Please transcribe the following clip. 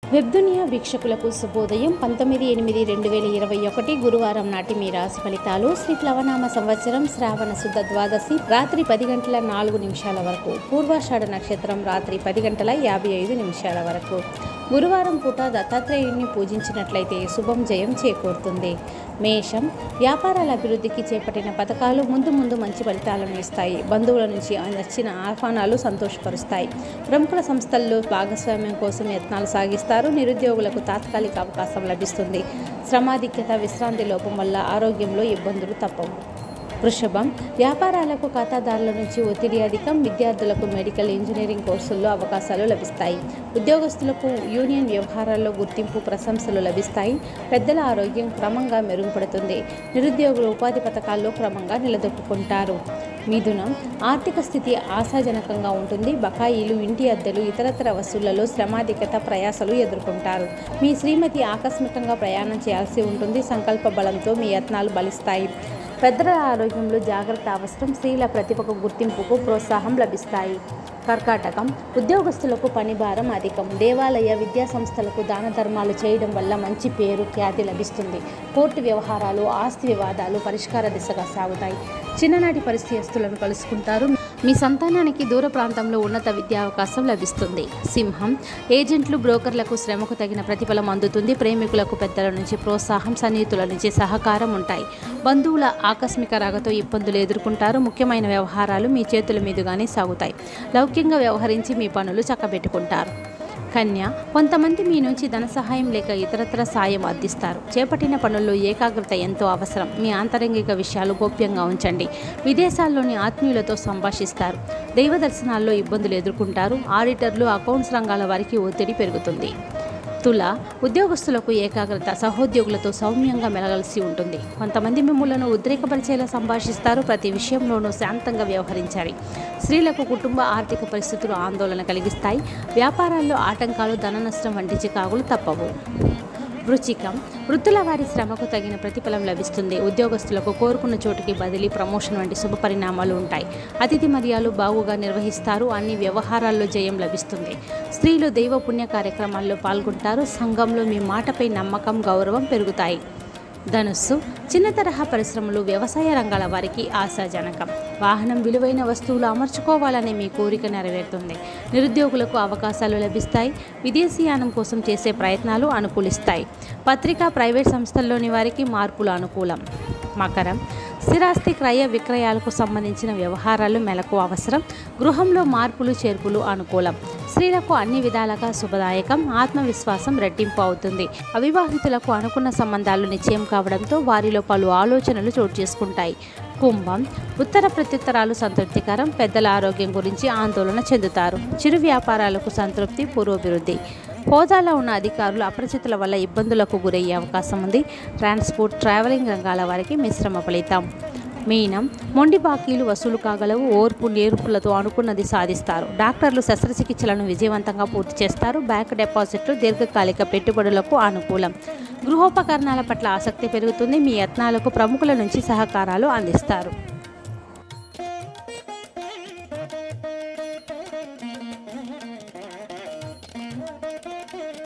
వెబ్దునియా వీక్షకులకు శుభోదయం పంతొమ్మిది ఎనిమిది రెండు వేల ఇరవై ఒకటి గురువారం నాటి మీ రాశి ఫలితాలు శ్రీ ప్లవనామ సంవత్సరం శ్రావణ శుద్ధ ద్వాదశి రాత్రి పది గంటల నాలుగు నిమిషాల వరకు పూర్వాషాఢ నక్షత్రం రాత్రి పది గంటల యాభై ఐదు నిమిషాల వరకు గురువారం పూట దత్తాత్రేయుడిని పూజించినట్లయితే శుభం జయం చేకూరుతుంది మేషం వ్యాపారాల అభివృద్ధికి చేపట్టిన పథకాలు ముందు ముందు మంచి ఫలితాలను ఇస్తాయి బంధువుల నుంచి వచ్చిన ఆహ్వానాలు సంతోషపరుస్తాయి ప్రముఖుల సంస్థల్లో భాగస్వామ్యం కోసం యత్నాలు సాగిస్తారు నిరుద్యోగులకు తాత్కాలిక అవకాశం లభిస్తుంది శ్రమాధిక్యత విశ్రాంతి లోపం వల్ల ఆరోగ్యంలో ఇబ్బందులు తప్పవు వృషభం వ్యాపారాలకు ఖాతాదారుల నుంచి ఒత్తిడి అధికం విద్యార్థులకు మెడికల్ ఇంజనీరింగ్ కోర్సుల్లో అవకాశాలు లభిస్తాయి ఉద్యోగస్తులకు యూనియన్ వ్యవహారాల్లో గుర్తింపు ప్రశంసలు లభిస్తాయి పెద్దల ఆరోగ్యం క్రమంగా మెరుగుపడుతుంది నిరుద్యోగులు ఉపాధి పథకాల్లో క్రమంగా నిలదొక్కుంటారు మిథునం ఆర్థిక స్థితి ఆశాజనకంగా ఉంటుంది బకాయిలు ఇంటి అద్దెలు ఇతరతర వసూళ్లలో శ్రమాధికత ప్రయాసలు ఎదుర్కొంటారు మీ శ్రీమతి ఆకస్మికంగా ప్రయాణం చేయాల్సి ఉంటుంది సంకల్ప బలంతో మీ యత్నాలు బలిస్తాయి పెద్దల ఆరోగ్యంలో జాగ్రత్త అవసరం స్త్రీల ప్రతిభకు గుర్తింపుకు ప్రోత్సాహం లభిస్తాయి కర్కాటకం ఉద్యోగస్తులకు పని భారం అధికం దేవాలయ విద్యా సంస్థలకు దాన ధర్మాలు చేయడం వల్ల మంచి పేరు ఖ్యాతి లభిస్తుంది కోర్టు వ్యవహారాలు ఆస్తి వివాదాలు పరిష్కార దిశగా సాగుతాయి చిన్ననాటి పరిస్థితులను కలుసుకుంటారు మీ సంతానానికి దూర ప్రాంతంలో ఉన్నత విద్యా అవకాశం లభిస్తుంది సింహం ఏజెంట్లు బ్రోకర్లకు శ్రమకు తగిన ప్రతిఫలం అందుతుంది ప్రేమికులకు పెద్దల నుంచి ప్రోత్సాహం సన్నిహితుల నుంచి సహకారం ఉంటాయి బంధువుల ఆకస్మిక రాగతో ఇబ్బందులు ఎదుర్కొంటారు ముఖ్యమైన వ్యవహారాలు మీ చేతుల మీదుగానే సాగుతాయి లౌక్యంగా వ్యవహరించి మీ పనులు చక్కబెట్టుకుంటారు కన్య కొంతమంది మీ నుంచి ధన సహాయం లేక ఇతరత్ర సాయం అందిస్తారు చేపట్టిన పనుల్లో ఏకాగ్రత ఎంతో అవసరం మీ ఆంతరంగిక విషయాలు గోప్యంగా ఉంచండి విదేశాల్లోని ఆత్మీయులతో సంభాషిస్తారు దైవ దర్శనాల్లో ఇబ్బందులు ఎదుర్కొంటారు ఆడిటర్లు అకౌంట్స్ రంగాల వారికి ఒత్తిడి పెరుగుతుంది తుల ఉద్యోగస్తులకు ఏకాగ్రత సహోద్యోగులతో సౌమ్యంగా మెలగలిసి ఉంటుంది కొంతమంది మిమ్మల్ని ఉద్రేకపరిచేలా సంభాషిస్తారు ప్రతి విషయంలోనూ శాంతంగా వ్యవహరించాలి స్త్రీలకు కుటుంబ ఆర్థిక పరిస్థితులు ఆందోళన కలిగిస్తాయి వ్యాపారాల్లో ఆటంకాలు ధన నష్టం వంటి చికాకులు తప్పవు వృచ్చికం వృత్తుల వారి శ్రమకు తగిన ప్రతిఫలం లభిస్తుంది ఉద్యోగస్తులకు కోరుకున్న చోటుకి బదిలీ ప్రమోషన్ వంటి శుభ పరిణామాలు ఉంటాయి అతిథి మర్యాలు బాగుగా నిర్వహిస్తారు అన్ని వ్యవహారాల్లో జయం లభిస్తుంది స్త్రీలు దైవ పుణ్య కార్యక్రమాల్లో పాల్గొంటారు సంఘంలో మీ మాటపై నమ్మకం గౌరవం పెరుగుతాయి ధనుస్సు చిన్న తరహా పరిశ్రమలు వ్యవసాయ రంగాల వారికి ఆశాజనకం వాహనం విలువైన వస్తువులు అమర్చుకోవాలనే మీ కోరిక నెరవేరుతుంది నిరుద్యోగులకు అవకాశాలు లభిస్తాయి విదేశీయానం కోసం చేసే ప్రయత్నాలు అనుకూలిస్తాయి పత్రికా ప్రైవేట్ సంస్థల్లోని వారికి మార్పులు అనుకూలం మకరం స్థిరాస్తి క్రయ విక్రయాలకు సంబంధించిన వ్యవహారాలు మెలకు అవసరం గృహంలో మార్పులు చేర్పులు అనుకూలం స్త్రీలకు అన్ని విధాలుగా శుభదాయకం ఆత్మవిశ్వాసం రెట్టింపు అవుతుంది అవివాహితులకు అనుకున్న సంబంధాలు నిశ్చయం కావడంతో వారిలో పలు ఆలోచనలు చోటు చేసుకుంటాయి కుంభం ఉత్తర ప్రత్యుత్తరాలు సంతృప్తికరం పెద్దల ఆరోగ్యం గురించి ఆందోళన చెందుతారు చిరు వ్యాపారాలకు సంతృప్తి పురోభివృద్ధి హోదాలో ఉన్న అధికారులు అపరిచితుల వల్ల ఇబ్బందులకు గురయ్యే అవకాశం ఉంది ట్రాన్స్పోర్ట్ ట్రావెలింగ్ రంగాల వారికి మిశ్రమ ఫలితం మీనం మొండి బాకీలు వసూలు కాగలవు ఓర్పు నేర్పులతో అనుకున్నది సాధిస్తారు డాక్టర్లు శస్త్రచికిత్సలను విజయవంతంగా పూర్తి చేస్తారు బ్యాంక్ డిపాజిట్లు దీర్ఘకాలిక పెట్టుబడులకు అనుకూలం గృహోపకరణాల పట్ల ఆసక్తి పెరుగుతుంది మీ యత్నాలకు ప్రముఖుల నుంచి సహకారాలు అందిస్తారు